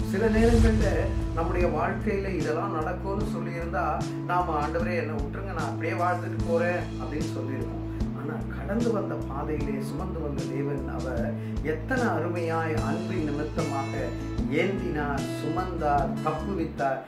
சில நேரங்கள்ல நம்முடைய வாழ்க்கையில இதெல்லாம் நடக்கும்னு சொல்லியிருந்தா நாம ஆண்டவரே என்ன விட்டுருங்க நான் அப்படியே வாழ்ந்துட்டு போறேன் அப்படின்னு சொல்லியிருக்கோம் ஆனா கடந்து வந்த பாதையிலே சுமந்து வந்த தேவன் அவர் எத்தனை அருமையாய் அன்பின் நிமித்தமாக ஏந்தினார் சுமந்தார் தப்புவித்தார்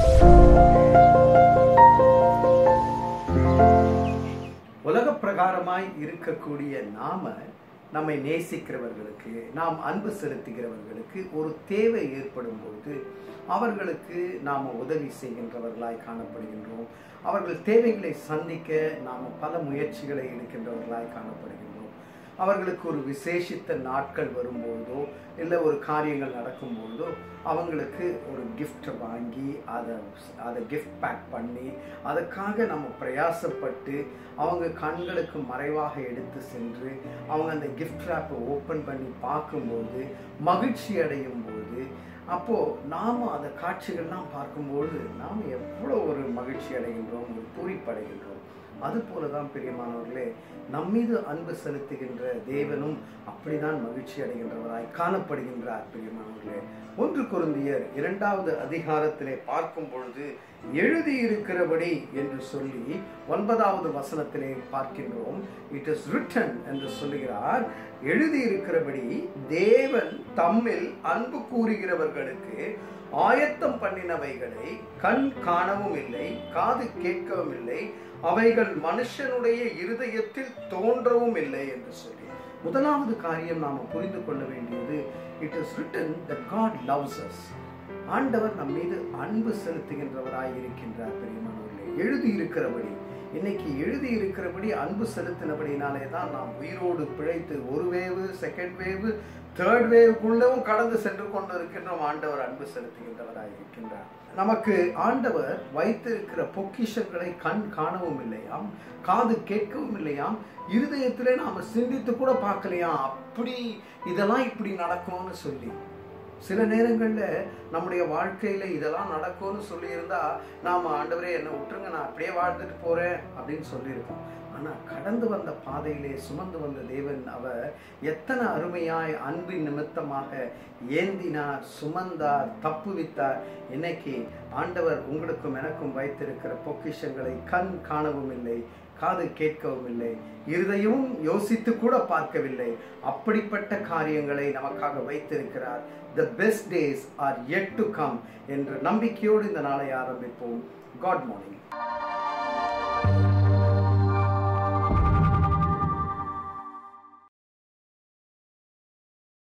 உலக பிரகாரமாய் இருக்கக்கூடிய நாம நம்மை நேசிக்கிறவர்களுக்கு நாம் அன்பு செலுத்துகிறவர்களுக்கு ஒரு தேவை ஏற்படும் போது அவர்களுக்கு நாம் உதவி செய்கின்றவர்களாய் காணப்படுகின்றோம் அவர்கள் தேவைகளை சந்திக்க நாம் பல முயற்சிகளை எடுக்கின்றவர்களாய் காணப்படுகின்றோம் அவர்களுக்கு ஒரு விசேஷித்த நாட்கள் வரும்பொழுதோ இல்லை ஒரு காரியங்கள் நடக்கும்பொழுதோ அவங்களுக்கு ஒரு gift வாங்கி அதை அதை கிஃப்ட் பேக் பண்ணி அதுக்காக நம்ம பிரயாசப்பட்டு அவங்க கண்களுக்கு மறைவாக எடுத்து சென்று அவங்க அந்த கிஃப்ட் ரேப்பை ஓப்பன் பண்ணி பார்க்கும்போது மகிழ்ச்சி அடையும் போது அப்போ நாம அந்த காட்சிகள்லாம் பார்க்கும்போது நாம் எவ்வளோ ஒரு மகிழ்ச்சி அடைகின்றோம் ஒரு பூரிப்படைகின்றோம் அது போலதான் பிரியமானவர்களே நம்மீது அன்பு செலுத்துகின்ற தேவனும் அப்படிதான் மகிழ்ச்சி அடைகின்றவராய் காணப்படுகின்றார் பிரியமானவர்களே ஒன்று குருந்தியர் இரண்டாவது அதிகாரத்திலே பார்க்கும் பொழுது எழுதியிருக்கிறபடி என்று சொல்லி ஒன்பதாவது வசனத்திலே பார்க்கின்றோம் இட் இஸ் ரிட்டன் என்று சொல்லுகிறார் எழுதியிருக்கிறபடி தேவன் தம்மில் அன்பு கூறுகிறவர்களுக்கு ஆயத்தம் பண்ணினவைகளை கண் காணவும் இல்லை காது கேட்கவும் இல்லை அவைகள் மனுஷனுடைய இருதயத்தில் தோன்றவும் இல்லை என்று சொல்லி முதலாவது காரியம் நாம புரிந்து கொள்ள வேண்டியது it is written that God loves us ஆண்டவர் நம் மீது அன்பு செலுத்துகின்றவராய் இருக்கின்றார் பெரியமானவர்களே எழுதி இருக்கிறபடி இன்னைக்கு எழுதி இருக்கிறபடி அன்பு செலுத்தினபடினாலே தான் நாம் உயிரோடு பிழைத்து ஒரு வேவு செகண்ட் வேவு தேர்ட் வேவுக்குள்ளவும் கடந்து சென்று கொண்டு இருக்கின்றோம் ஆண்டவர் அன்பு செலுத்துகின்றவராய் இருக்கின்றார் நமக்கு ஆண்டவர் வைத்திருக்கிற பொக்கிஷங்களை கண் காணவும் இல்லையாம் காது கேட்கவும் இல்லையாம் இருதயத்திலே நாம சிந்தித்து கூட பார்க்கலையாம் அப்படி இதெல்லாம் இப்படி நடக்கும்னு சொல்லி சில நேரங்கள்ல நம்முடைய வாழ்க்கையில இதெல்லாம் நடக்கும்னு சொல்லியிருந்தா நாம ஆண்டவரே என்ன விட்டுருங்க நான் அப்படியே வாழ்ந்துட்டு போறேன் அப்படின்னு சொல்லியிருக்கோம் ஆனா கடந்து வந்த பாதையிலே சுமந்து வந்த தேவன் அவர் எத்தனை அருமையாய் அன்பின் நிமித்தமாக ஏந்தினார் சுமந்தார் தப்புவித்தார் இன்னைக்கு ஆண்டவர் உங்களுக்கும் எனக்கும் வைத்திருக்கிற பொக்கிஷங்களை கண் காணவும் இல்லை காது கேட்கவும் இல்லை இருதயமும் யோசித்து கூட பார்க்கவில்லை அப்படிப்பட்ட காரியங்களை நமக்காக வைத்திருக்கிறார் the best days are yet to come என்ற நம்பிக்கையோடு இந்த நாளை ஆரம்பிப்போம் காட் மார்னிங்